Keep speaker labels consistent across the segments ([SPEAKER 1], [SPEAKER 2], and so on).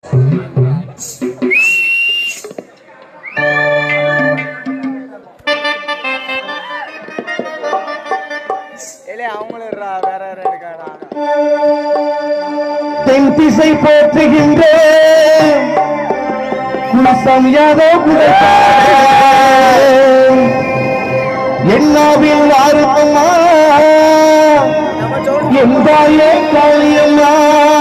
[SPEAKER 1] இல்லையே அவங்களும் இருடா, வேற வேற இருக்காடா
[SPEAKER 2] தென் திசை போற்றுகின்ற குலசம் யாதோ என்னாவில் ஆறுமம்மா
[SPEAKER 1] நம்ம சொல்லு
[SPEAKER 2] எந்தாயே காளியம்மா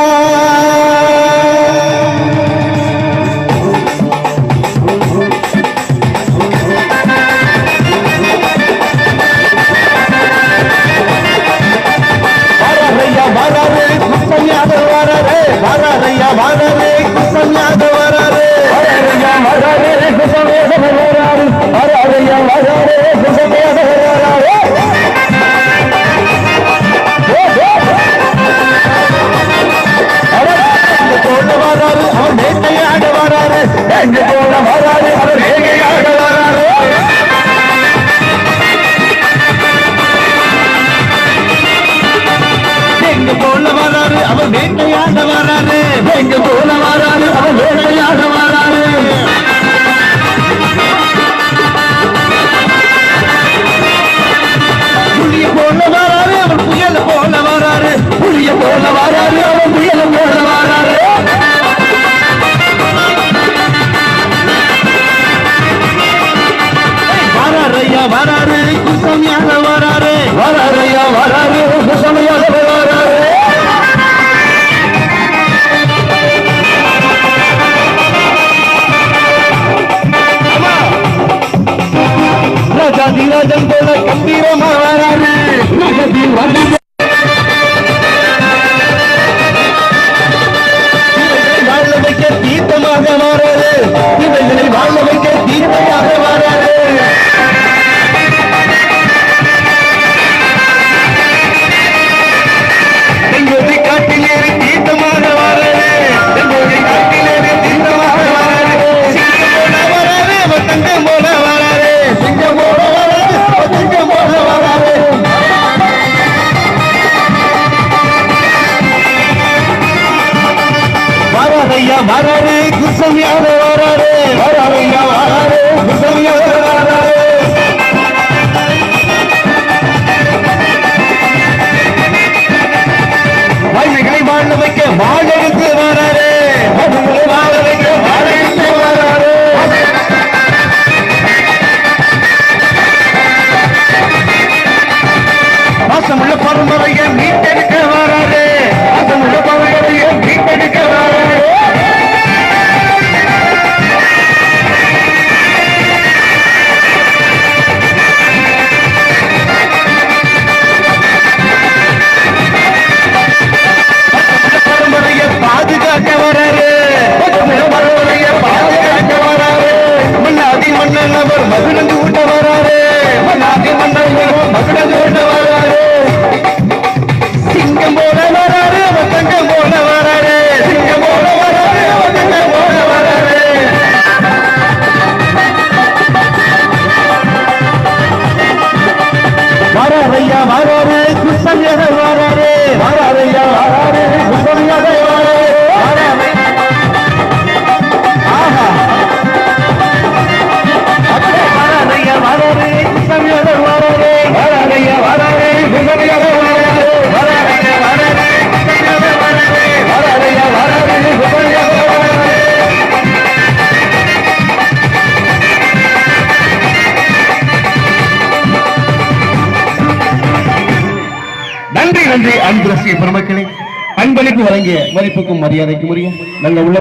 [SPEAKER 2] வராரையா வராரே குசம்யாக வராரே வராரையா வராரே குசம்யாக வராரே வராரையா வராரே குசம்யாக வராரு வராரையா வராரே குசம்யாக வராரே போல வராரு அவர் வேட்டையாட வராரு எங்க போல வராரு அவர் வேகையாக வராரு எங்க போல வராரு அவர் வேட்டையாட வராரு எங்க போல வராரு அவர் வேட்டையாட வராரு புலிய போல வராரு அவர் புயல போல வராரு புலிய போல வராரு அவர் புயல போல வராரு வராரையா வராரு குசமியாக வராரு வராரையா வராரு குசமியாக வராரு ராஜாதி ராஜன் போல கம்பீரமா வராரு ராஜாதி ராஜன் இவைகளை வாழ வைக்க தீர்த்தமாக வராரு இவைகளை வாழ வைக்க தீர்த்தமாக வராரு எங்களுடைய காட்டிலேறி தீர்த்தமாக வராரு எங்களுடைய காட்டிலேறி தீர்த்தமாக வராரு சிங்கம் போல வராரு அவன் தங்கம் போல வராரு சிங்கம் போல வராரு அவன் தங்கம் போல வராரு வராதையா வராரு குசமியாக வராரு வராதையா வராரு குசமியாக வராரு வாழ்மைகளை வாழ வைக்க வாழ எடுத்து வராரு வாழ்மைகளை வாழ வைக்க வாழ எடுத்து வராரு பாசமுள்ள பரம்பரையை மீட்டெடுக்க வராரு பாசமுள்ள பரம்பரையை மீட்டெடுக்க வராரு பரம்பரையை பாதுகாக்க வராரு பரம்பரையை பாதுகாக்க வராரு மன்னாதி மன்னன் அவர் மகிழ்ந்து ஊட்ட வராரு மன்னாதி மன்னன் அவர் மகிழ்ந்து ஊட்ட வராரு சிங்கம் போல வராரு அவர் தங்கம் போல வராரு சிங்கம் போல வராரு அவர் தங்கம் போல வராரு வராரையா வராரு குசமியாக வராரு வராரையா வராரு குசமியாக வராரு வராரு ஆஹா அப்படியே வராரையா வராரு குசமியாக வராரு வராரையா வராரு குசமியாக வராரு வராரையா வராரு குசமியாக வராரு வராரையா வராரு குசமியாக வராரு நன்றி நன்றி அன்பு ரசிக பெருமக்களே அன்பளிப்பு வழங்கிய மதிப்புக்கும் மரியாதைக்கும் உரிய நல்ல உள்ள